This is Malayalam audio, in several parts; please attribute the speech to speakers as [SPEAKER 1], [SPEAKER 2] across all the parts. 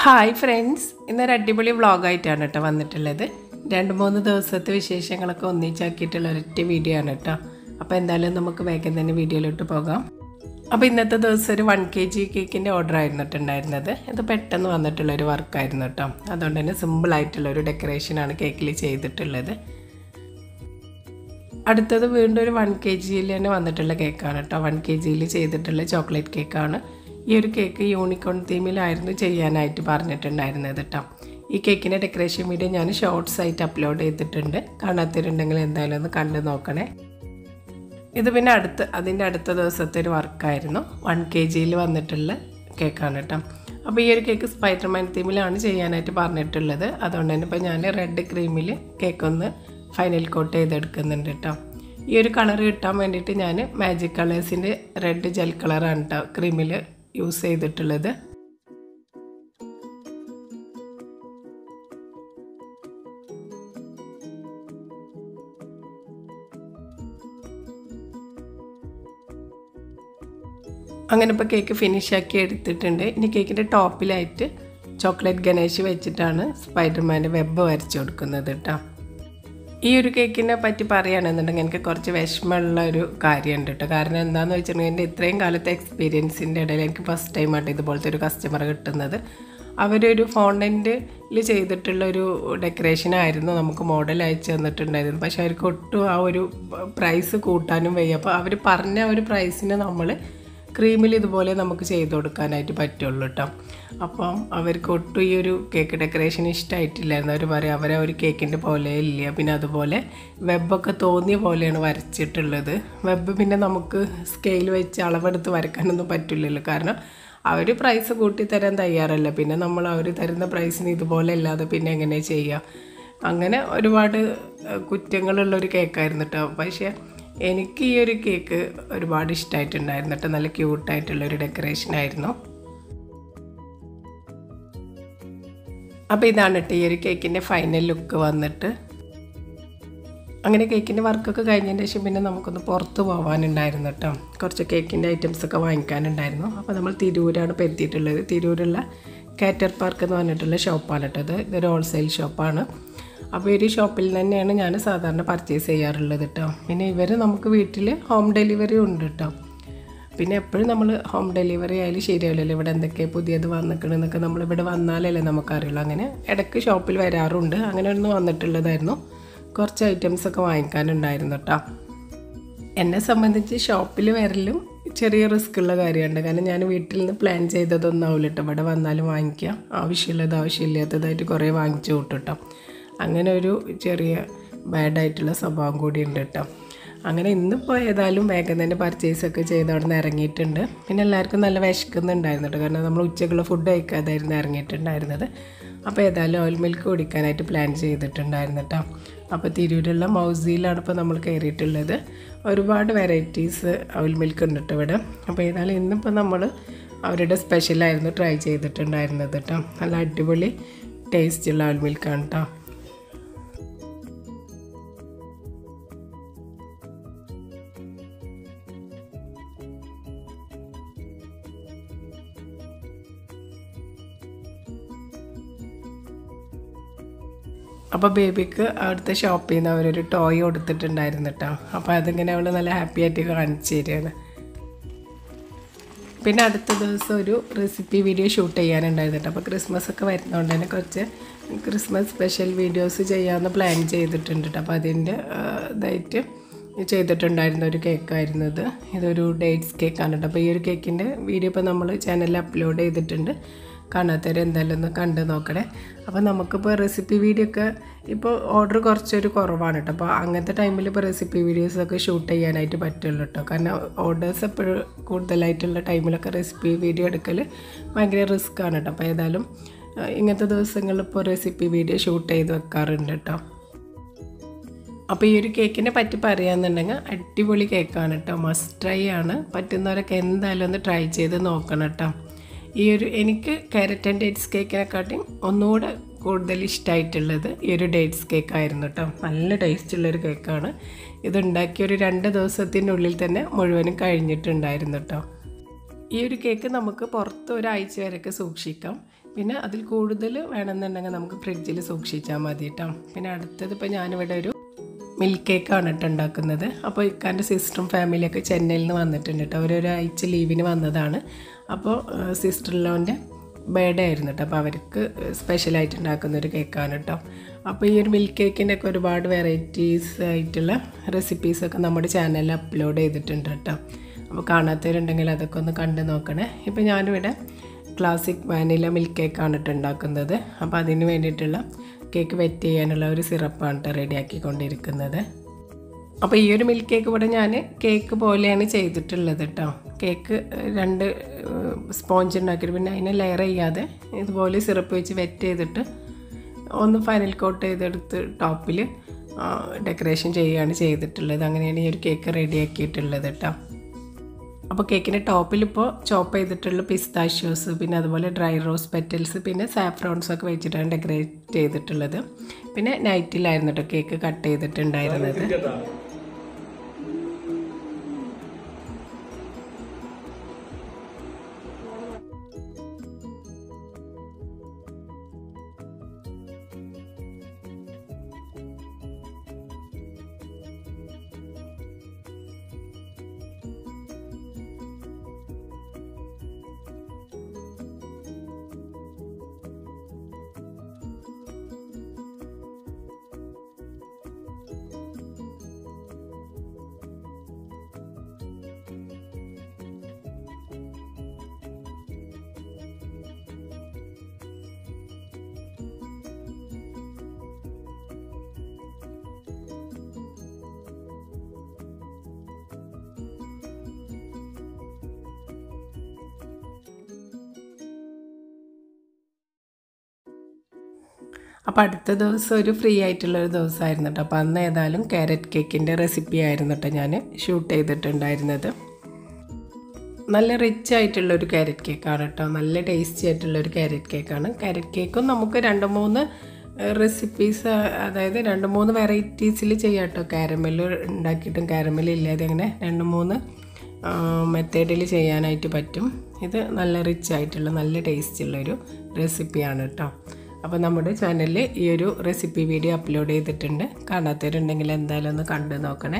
[SPEAKER 1] ഹായ് ഫ്രണ്ട്സ് ഇന്നൊരു അടിപൊളി വ്ളോഗായിട്ടാണ് കേട്ടോ വന്നിട്ടുള്ളത് രണ്ട് മൂന്ന് ദിവസത്തെ വിശേഷങ്ങളൊക്കെ ഒന്നിച്ചാക്കിയിട്ടുള്ള ഒരൊറ്റ വീഡിയോ ആണ് കേട്ടോ അപ്പോൾ എന്തായാലും നമുക്ക് വേഗം തന്നെ വീഡിയോയിലോട്ട് പോകാം അപ്പോൾ ഇന്നത്തെ ദിവസം ഒരു വൺ കെ ജി കേക്കിൻ്റെ ഓർഡർ ആയിരുന്നിട്ടുണ്ടായിരുന്നത് ഇത് പെട്ടെന്ന് വന്നിട്ടുള്ള ഒരു വർക്കായിരുന്നു കേട്ടോ അതുകൊണ്ട് തന്നെ സിമ്പിളായിട്ടുള്ള ഒരു ഡെക്കറേഷനാണ് കേക്കിൽ ചെയ്തിട്ടുള്ളത് അടുത്തത് വീണ്ടും ഒരു വൺ കെ ജിയിൽ തന്നെ വന്നിട്ടുള്ള കേക്കാണ് കേട്ടോ വൺ കെ ജിയിൽ ചെയ്തിട്ടുള്ള ചോക്ലേറ്റ് കേക്കാണ് ഈ ഒരു കേക്ക് യൂണിക്കോൺ തീമിലായിരുന്നു ചെയ്യാനായിട്ട് പറഞ്ഞിട്ടുണ്ടായിരുന്നത് കേട്ടോ ഈ കേക്കിൻ്റെ ഡെക്കറേഷൻ വീഡിയോ ഞാൻ ഷോർട്സ് ആയിട്ട് അപ്ലോഡ് ചെയ്തിട്ടുണ്ട് കാണാത്തവരുണ്ടെങ്കിൽ എന്തായാലും ഒന്ന് കണ്ടു നോക്കണേ ഇത് പിന്നെ അടുത്ത് അതിൻ്റെ അടുത്ത ദിവസത്തെ ഒരു വർക്കായിരുന്നു വൺ കെ ജിയിൽ വന്നിട്ടുള്ള കേക്കാണ് കേട്ടോ അപ്പോൾ ഈ ഒരു കേക്ക് സ്പൈഡർമാൻ തീമിലാണ് ചെയ്യാനായിട്ട് പറഞ്ഞിട്ടുള്ളത് അതുകൊണ്ട് തന്നെ ഇപ്പോൾ ഞാൻ റെഡ് ക്രീമിൽ കേക്കൊന്ന് ഫൈനൽ കോട്ട് ചെയ്തെടുക്കുന്നുണ്ട് കേട്ടോ ഈ ഒരു കളർ കിട്ടാൻ വേണ്ടിയിട്ട് ഞാൻ മാജിക് കളേഴ്സിൻ്റെ റെഡ് ജെൽ കളറാണ് കേട്ടോ ക്രീമിൽ യൂസ് ചെയ്തിട്ടുള്ളത് അങ്ങനെ ഇപ്പോൾ കേക്ക് ഫിനിഷാക്കി എടുത്തിട്ടുണ്ട് ഇനി കേക്കിൻ്റെ ടോപ്പിലായിട്ട് ചോക്ലേറ്റ് ഗണേഷ് വെച്ചിട്ടാണ് സ്പൈഡർമാൻ്റെ വെബ് വരച്ചു കൊടുക്കുന്നത് കേട്ടോ ഈ ഒരു കേക്കിനെ പറ്റി പറയുകയാണെന്നുണ്ടെങ്കിൽ എനിക്ക് കുറച്ച് വിഷമമുള്ള ഒരു കാര്യമുണ്ട് കേട്ടോ കാരണം എന്താണെന്ന് വെച്ചിട്ടുണ്ടെങ്കിൽ എൻ്റെ ഇത്രയും കാലത്തെ എക്സ്പീരിയൻസിൻ്റെ ഇടയിൽ എനിക്ക് ഫസ്റ്റ് ടൈമായിട്ട് ഇതുപോലത്തെ ഒരു കസ്റ്റമർ കിട്ടുന്നത് അവരൊരു ഫോണ്ടൻറ്റിൽ ചെയ്തിട്ടുള്ള ഒരു ഡെക്കറേഷൻ ആയിരുന്നു നമുക്ക് മോഡൽ അയച്ചു തന്നിട്ടുണ്ടായിരുന്നു പക്ഷേ അവർക്ക് ഒട്ടും ആ ഒരു പ്രൈസ് കൂട്ടാനും വയ്യ അപ്പോൾ അവർ പറഞ്ഞ ആ ഒരു പ്രൈസിന് നമ്മൾ ക്രീമിൽ ഇതുപോലെ നമുക്ക് ചെയ്ത് കൊടുക്കാനായിട്ട് പറ്റുള്ളൂ കേട്ടോ അപ്പം അവർക്ക് ഒട്ടും ഈ ഒരു കേക്ക് ഡെക്കറേഷൻ ഇഷ്ടമായിട്ടില്ലായിരുന്നു അവർ പറയും അവരെ ഒരു കേക്കിൻ്റെ പോലെ ഇല്ല പിന്നെ അതുപോലെ വെബൊക്കെ തോന്നിയ പോലെയാണ് വരച്ചിട്ടുള്ളത് വെബ് പിന്നെ നമുക്ക് സ്കെയിൽ വെച്ച് അളവെടുത്ത് വരക്കാനൊന്നും പറ്റില്ലല്ലോ കാരണം അവർ പ്രൈസ് കൂട്ടി തരാൻ തയ്യാറല്ല പിന്നെ നമ്മൾ അവർ തരുന്ന പ്രൈസിന് ഇതുപോലെ അല്ലാതെ പിന്നെ എങ്ങനെ ചെയ്യുക അങ്ങനെ ഒരുപാട് കുറ്റങ്ങളുള്ളൊരു കേക്കായിരുന്നു കേട്ടോ പക്ഷേ എനിക്ക് ഈ ഒരു കേക്ക് ഒരുപാട് ഇഷ്ടമായിട്ടുണ്ടായിരുന്നു കേട്ടോ നല്ല ക്യൂട്ടായിട്ടുള്ളൊരു ഡെക്കറേഷൻ ആയിരുന്നു അപ്പോൾ ഇതാണ് കേട്ടോ ഈ ഒരു കേക്കിൻ്റെ ഫൈനൽ ലുക്ക് വന്നിട്ട് അങ്ങനെ കേക്കിൻ്റെ വർക്കൊക്കെ കഴിഞ്ഞതിന് ശേഷം പിന്നെ നമുക്കൊന്ന് പുറത്ത് പോകാനുണ്ടായിരുന്നു കേട്ടോ കുറച്ച് കേക്കിൻ്റെ ഐറ്റംസൊക്കെ വാങ്ങിക്കാനുണ്ടായിരുന്നു അപ്പോൾ നമ്മൾ തിരൂരാണ് ഇപ്പോൾ എത്തിയിട്ടുള്ളത് തിരൂരുള്ള കാറ്റർ പാർക്ക് എന്ന് പറഞ്ഞിട്ടുള്ള ഷോപ്പാണ് കേട്ടോ ഇത് ഇതൊരു ഹോൾസെയിൽ ഷോപ്പാണ് അപ്പോൾ ഈ ഒരു ഷോപ്പിൽ തന്നെയാണ് ഞാൻ സാധാരണ പർച്ചേസ് ചെയ്യാറുള്ളത് കേട്ടോ പിന്നെ ഇവർ നമുക്ക് വീട്ടിൽ ഹോം ഡെലിവറി ഉണ്ട് കേട്ടോ പിന്നെ എപ്പോഴും നമ്മൾ ഹോം ഡെലിവറി ആയാലും ശരിയാവില്ലല്ലോ ഇവിടെ എന്തൊക്കെ പുതിയത് വന്നിക്കണമെന്നൊക്കെ നമ്മളിവിടെ വന്നാലല്ലേ നമുക്കറിയുള്ളൂ അങ്ങനെ ഇടയ്ക്ക് ഷോപ്പിൽ വരാറുണ്ട് അങ്ങനെ ഒന്ന് വന്നിട്ടുള്ളതായിരുന്നു കുറച്ച് ഐറ്റംസ് ഒക്കെ വാങ്ങിക്കാനുണ്ടായിരുന്നു കേട്ടോ എന്നെ സംബന്ധിച്ച് ഷോപ്പിൽ വരലും ചെറിയ റിസ്ക് ഉള്ള കാര്യമുണ്ട് കാരണം ഞാൻ വീട്ടിൽ നിന്ന് പ്ലാൻ ചെയ്തതൊന്നും ആവില്ല കേട്ടോ ഇവിടെ വന്നാലും വാങ്ങിക്കാം ആവശ്യമുള്ളത് ആവശ്യമില്ലാത്തതായിട്ട് കുറേ വാങ്ങിച്ചു കൂട്ടും കേട്ടോ അങ്ങനെ ഒരു ചെറിയ ബാഡായിട്ടുള്ള സ്വഭാവം കൂടി ഉണ്ട് കേട്ടോ അങ്ങനെ ഇന്നിപ്പോൾ ഏതായാലും വേഗം തന്നെ പർച്ചേസൊക്കെ ചെയ്ത് അവിടെ നിന്ന് ഇറങ്ങിയിട്ടുണ്ട് പിന്നെ എല്ലാവർക്കും നല്ല വിശക്കുന്നുണ്ടായിരുന്നു കേട്ടോ കാരണം നമ്മൾ ഉച്ചക്കുള്ള ഫുഡ് കഴിക്കാതായിരുന്നു ഇറങ്ങിയിട്ടുണ്ടായിരുന്നത് അപ്പോൾ ഏതായാലും ഓയിൽ മിൽക്ക് കുടിക്കാനായിട്ട് പ്ലാൻ ചെയ്തിട്ടുണ്ടായിരുന്നു കേട്ടോ അപ്പോൾ തിരൂരുള്ള മൗസിയിലാണ് ഇപ്പോൾ നമ്മൾ കയറിയിട്ടുള്ളത് ഒരുപാട് വെറൈറ്റീസ് ഓയിൽ മിൽക്ക് ഉണ്ട് കേട്ടോ ഇവിടെ അപ്പോൾ ഏതായാലും ഇന്നിപ്പോൾ നമ്മൾ അവരുടെ സ്പെഷ്യലായിരുന്നു ട്രൈ ചെയ്തിട്ടുണ്ടായിരുന്നത് കേട്ടോ നല്ല അടിപൊളി ടേസ്റ്റുള്ള ഓയിൽ മിൽക്കാണ് കേട്ടോ അപ്പോൾ ബേബിക്ക് അവിടുത്തെ ഷോപ്പിൽ നിന്ന് അവരൊരു ടോയ് കൊടുത്തിട്ടുണ്ടായിരുന്നു കേട്ടോ അപ്പോൾ അതിങ്ങനെ അവൾ നല്ല ഹാപ്പി ആയിട്ട് കാണിച്ചു തരികയാണ് പിന്നെ അടുത്ത ദിവസം ഒരു റെസിപ്പി വീഡിയോ ഷൂട്ട് ചെയ്യാനുണ്ടായിരുന്നു കേട്ടോ അപ്പോൾ ക്രിസ്മസ് ഒക്കെ വരുന്നതുകൊണ്ട് തന്നെ കുറച്ച് ക്രിസ്മസ് സ്പെഷ്യൽ വീഡിയോസ് ചെയ്യാമെന്ന് പ്ലാൻ ചെയ്തിട്ടുണ്ട് കേട്ടോ അപ്പോൾ അതിൻ്റെ ഇതായിട്ട് ചെയ്തിട്ടുണ്ടായിരുന്ന ഒരു കേക്കായിരുന്നു ഇത് ഇതൊരു ഡേറ്റ്സ് കേക്കാണ് കേട്ടോ അപ്പോൾ ഈ ഒരു കേക്കിൻ്റെ വീഡിയോ ഇപ്പോൾ നമ്മൾ ചാനലിൽ അപ്ലോഡ് ചെയ്തിട്ടുണ്ട് കാണാത്തവർ എന്തായാലും ഒന്ന് കണ്ടു നോക്കണേ അപ്പോൾ നമുക്കിപ്പോൾ റെസിപ്പി വീഡിയോ ഒക്കെ ഇപ്പോൾ ഓർഡർ കുറച്ചൊരു കുറവാണ് കേട്ടോ അപ്പോൾ അങ്ങനത്തെ ടൈമിൽ ഇപ്പോൾ റെസിപ്പി വീഡിയോസൊക്കെ ഷൂട്ട് ചെയ്യാനായിട്ട് പറ്റുള്ളൂ കേട്ടോ കാരണം ഓർഡേഴ്സ് എപ്പോഴും കൂടുതലായിട്ടുള്ള ടൈമിലൊക്കെ റെസിപ്പി വീഡിയോ എടുക്കൽ ഭയങ്കര റിസ്ക് ആണ് കേട്ടോ അപ്പോൾ ഏതായാലും ഇങ്ങനത്തെ ദിവസങ്ങളിൽ ഇപ്പോൾ റെസിപ്പി വീഡിയോ ഷൂട്ട് ചെയ്ത് വെക്കാറുണ്ട് കേട്ടോ അപ്പോൾ ഈ ഒരു കേക്കിനെ പറ്റി പറയുകയെന്നുണ്ടെങ്കിൽ അടിപൊളി കേക്കാണ് കേട്ടോ മസ്റ്റ് ട്രൈ ആണ് പറ്റുന്നവരൊക്കെ എന്തായാലും ഒന്ന് ട്രൈ ചെയ്ത് നോക്കണം കേട്ടോ ഈ ഒരു എനിക്ക് കാരറ്റ് ആൻഡ് ഡേറ്റ്സ് കേക്കിനെക്കാട്ടിയും ഒന്നുകൂടെ കൂടുതൽ ഇഷ്ടമായിട്ടുള്ളത് ഈ ഒരു ഡേറ്റ്സ് കേക്കായിരുന്നു കേട്ടോ നല്ല ടേസ്റ്റുള്ളൊരു കേക്കാണ് ഇത് ഉണ്ടാക്കിയ ഒരു രണ്ട് ദിവസത്തിൻ്റെ ഉള്ളിൽ തന്നെ മുഴുവനും കഴിഞ്ഞിട്ടുണ്ടായിരുന്നു കേട്ടോ ഈ ഒരു കേക്ക് നമുക്ക് പുറത്ത് ഒരാഴ്ച വരെയൊക്കെ സൂക്ഷിക്കാം പിന്നെ അതിൽ കൂടുതൽ വേണമെന്നുണ്ടെങ്കിൽ നമുക്ക് ഫ്രിഡ്ജിൽ സൂക്ഷിച്ചാൽ മതി കേട്ടോ പിന്നെ അടുത്തത് ഇപ്പോൾ ഞാനിവിടെ ഒരു മിൽക്ക് കേക്കാണ് കേട്ടോ ഉണ്ടാക്കുന്നത് അപ്പോൾ ഇക്കാൻ്റെ സിസ്റ്ററും ഫാമിലിയൊക്കെ ചെന്നൈയിൽ നിന്ന് വന്നിട്ടുണ്ട് കേട്ടോ അവരൊരാഴ്ച ലീവിന് വന്നതാണ് അപ്പോൾ സിസ്റ്റർ ലോൻ്റെ ബർത്ത്ഡേ ആയിരുന്നു കേട്ടോ അപ്പോൾ അവർക്ക് സ്പെഷ്യലായിട്ട് ഉണ്ടാക്കുന്ന ഒരു കേക്കാണ് കേട്ടോ അപ്പോൾ ഈ ഒരു മിൽക്ക് കേക്കിൻ്റെ ഒക്കെ ഒരുപാട് വെറൈറ്റീസ് ആയിട്ടുള്ള റെസിപ്പീസൊക്കെ നമ്മുടെ ചാനലിൽ അപ്ലോഡ് ചെയ്തിട്ടുണ്ട് കേട്ടോ അപ്പോൾ കാണാത്തവരുണ്ടെങ്കിൽ അതൊക്കെ ഒന്ന് കണ്ടു നോക്കണേ ഇപ്പോൾ ഞാനിവിടെ ക്ലാസിക് വാനില മിൽക്ക് കേക്കാണ് കേട്ടോ ഉണ്ടാക്കുന്നത് അപ്പോൾ അതിന് വേണ്ടിയിട്ടുള്ള കേക്ക് വെറ്റ് ചെയ്യാനുള്ള ഒരു സിറപ്പാണ് കേട്ടോ റെഡിയാക്കിക്കൊണ്ടിരിക്കുന്നത് അപ്പോൾ ഈ ഒരു മിൽക്ക് കേക്ക് ഇവിടെ ഞാൻ കേക്ക് പോലെയാണ് ചെയ്തിട്ടുള്ളത് കേട്ടോ കേക്ക് രണ്ട് സ്പോഞ്ച് ഉണ്ടാക്കിയിട്ട് പിന്നെ അതിനെ ലെയർ ചെയ്യാതെ ഇതുപോലെ സിറപ്പ് വെച്ച് വെറ്റ് ചെയ്തിട്ട് ഒന്ന് ഫൈനൽ കോട്ട് ചെയ്തെടുത്ത് ടോപ്പിൽ ഡെക്കറേഷൻ ചെയ്യുകയാണ് ചെയ്തിട്ടുള്ളത് അങ്ങനെയാണ് ഈ ഒരു കേക്ക് റെഡിയാക്കിയിട്ടുള്ളത് കേട്ടോ അപ്പോൾ കേക്കിൻ്റെ ടോപ്പിൽ ഇപ്പോൾ ചോപ്പ് ചെയ്തിട്ടുള്ള പിസ്താഷ്യോസ് പിന്നെ അതുപോലെ ഡ്രൈ റോസ് പെറ്റൽസ് പിന്നെ സാഫ്രോൺസ് ഒക്കെ വെച്ചിട്ടാണ് ഡെക്കറേറ്റ് ചെയ്തിട്ടുള്ളത് പിന്നെ നൈറ്റിലായിരുന്നു കേട്ടോ കേക്ക് കട്ട് ചെയ്തിട്ടുണ്ടായിരുന്നത് അപ്പോൾ അടുത്ത ദിവസം ഒരു ഫ്രീ ആയിട്ടുള്ള ഒരു ദിവസമായിരുന്നു കേട്ടോ അപ്പോൾ അന്ന് ഏതായാലും ക്യാരറ്റ് കേക്കിൻ്റെ റെസിപ്പി ആയിരുന്നു കേട്ടോ ഞാൻ ഷൂട്ട് ചെയ്തിട്ടുണ്ടായിരുന്നത് നല്ല റിച്ച് ആയിട്ടുള്ള ഒരു ക്യാരറ്റ് കേക്കാണ് കേട്ടോ നല്ല ടേസ്റ്റി ആയിട്ടുള്ള ഒരു ക്യാരറ്റ് കേക്കാണ് ക്യാരറ്റ് കേക്കും നമുക്ക് രണ്ട് മൂന്ന് റെസിപ്പീസ് അതായത് രണ്ട് മൂന്ന് വെറൈറ്റീസിൽ ചെയ്യാം കേട്ടോ കാരമൽ ഉണ്ടാക്കിയിട്ടും കാരമൽ ഇല്ലാതെ അങ്ങനെ രണ്ട് മൂന്ന് മെത്തേഡിൽ ചെയ്യാനായിട്ട് പറ്റും ഇത് നല്ല റിച്ച് ആയിട്ടുള്ള നല്ല ടേസ്റ്റ് ഉള്ളൊരു റെസിപ്പിയാണ് കേട്ടോ അപ്പോൾ നമ്മുടെ ചാനലിൽ ഈ ഒരു റെസിപ്പി വീഡിയോ അപ്ലോഡ് ചെയ്തിട്ടുണ്ട് കാണാത്തവരുണ്ടെങ്കിൽ എന്തായാലും ഒന്ന് കണ്ടു നോക്കണേ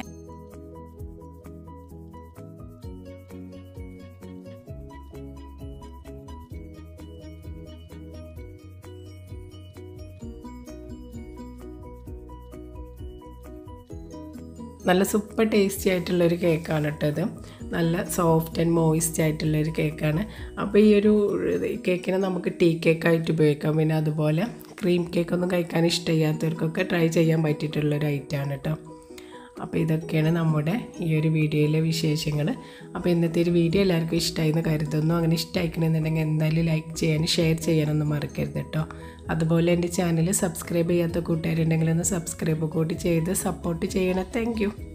[SPEAKER 1] നല്ല സൂപ്പർ ടേസ്റ്റി ആയിട്ടുള്ളൊരു കേക്കാണ് കേട്ടോ ഇത് നല്ല സോഫ്റ്റ് ആൻഡ് മോയിസ്റ്റ് ആയിട്ടുള്ളൊരു കേക്കാണ് അപ്പോൾ ഈ ഒരു കേക്കിനെ നമുക്ക് ടീ കേക്കായിട്ട് ഉപയോഗിക്കാം പിന്നെ അതുപോലെ ക്രീം കേക്കൊന്നും കഴിക്കാൻ ഇഷ്ടമില്ലാത്തവർക്കൊക്കെ ട്രൈ ചെയ്യാൻ പറ്റിയിട്ടുള്ളൊരു ഐറ്റമാണ് കേട്ടോ അപ്പോൾ ഇതൊക്കെയാണ് നമ്മുടെ ഈ ഒരു വീഡിയോയിലെ വിശേഷങ്ങൾ അപ്പോൾ ഇന്നത്തെ ഒരു വീഡിയോ എല്ലാവർക്കും ഇഷ്ടമായി എന്ന് കരുതുന്നു അങ്ങനെ ഇഷ്ടമായിക്കണമെന്നുണ്ടെങ്കിൽ എന്തായാലും ലൈക്ക് ചെയ്യാനും ഷെയർ ചെയ്യാനൊന്നും മറക്കരുത് കേട്ടോ അതുപോലെ എൻ്റെ ചാനൽ സബ്സ്ക്രൈബ് ചെയ്യാത്ത കൂട്ടുകാരുണ്ടെങ്കിൽ ഒന്ന് സബ്സ്ക്രൈബ് കൂടി ചെയ്ത് സപ്പോർട്ട് ചെയ്യണം താങ്ക്